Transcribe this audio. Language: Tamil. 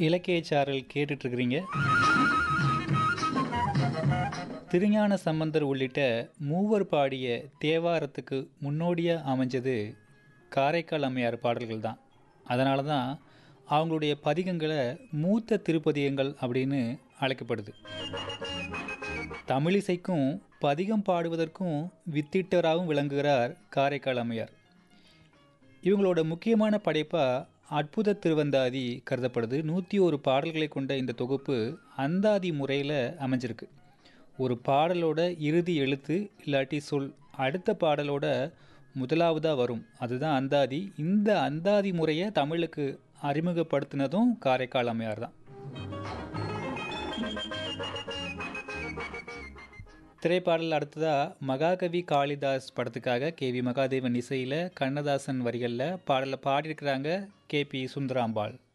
இலக்கிய சாரல் கேட்டுட்ருக்கிறீங்க திருஞான சம்பந்தர் உள்ளிட்ட மூவர் பாடிய தேவாரத்துக்கு முன்னோடியாக அமைஞ்சது காரைக்கால் அம்மையார் பாடல்கள் தான் அதனால தான் அவங்களுடைய பதிகங்களை மூத்த திருப்பதிகங்கள் அப்படின்னு அழைக்கப்படுது தமிழிசைக்கும் பதிகம் பாடுவதற்கும் வித்திட்டராகவும் விளங்குகிறார் காரைக்கால் அம்மையார் இவங்களோட முக்கியமான படைப்பாக அற்புத திருவந்தாதி கருதப்படுது நூற்றி ஒரு பாடல்களை கொண்ட இந்த தொகுப்பு அந்தாதி முறையில் அமைஞ்சிருக்கு ஒரு பாடலோட இறுதி எழுத்து இல்லாட்டி சொல் அடுத்த பாடலோட முதலாவதாக வரும் அதுதான் அந்தாதி இந்த அந்தாதி முறையை தமிழுக்கு அறிமுகப்படுத்தினதும் காரைக்கால் அம்மையார் தான் திரைப்பாடல் அடுத்ததாக மகாகவி காளிதாஸ் படத்துக்காக கே வி மகாதேவன் இசையில் கண்ணதாசன் வரிகளில் பாடலை பாடியிருக்கிறாங்க கே பி சுந்தராம்பாள்